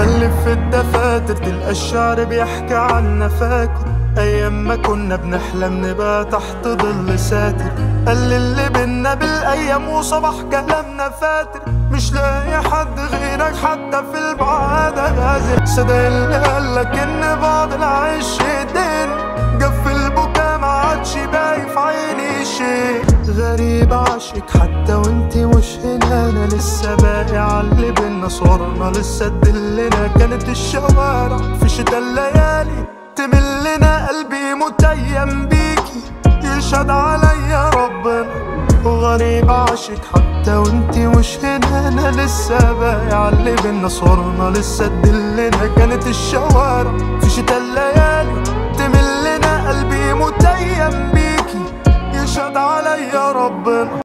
ألف في الدفاتر تلقى الشعر بيحكي عنا فاكر أيام ما كنا بنحلم نبقى تحت ظل ساتر قال اللي بينا بالأيام وصباح كلامنا فاتر مش لاقي حد غيرك حتى في البعاد غازل صدق اللي قالك إن بعض العيش دين جف البكا ما عادش باقي في عيني شيء غريب عاشق حتى وانتي مش هنا انا لسه باقي عاللي بينا صورنا لسه تدلنا كانت الشوارع في شتا الليالي تملنا قلبي متيم بيكي يشهد عليا ربنا وغريب عاشق حتى وانتي مش هنا انا لسه باقي عاللي بينا صورنا لسه تدلنا كانت الشوارع في شتا الليالي تملنا قلبي متيم بيكي يشهد عليا ربنا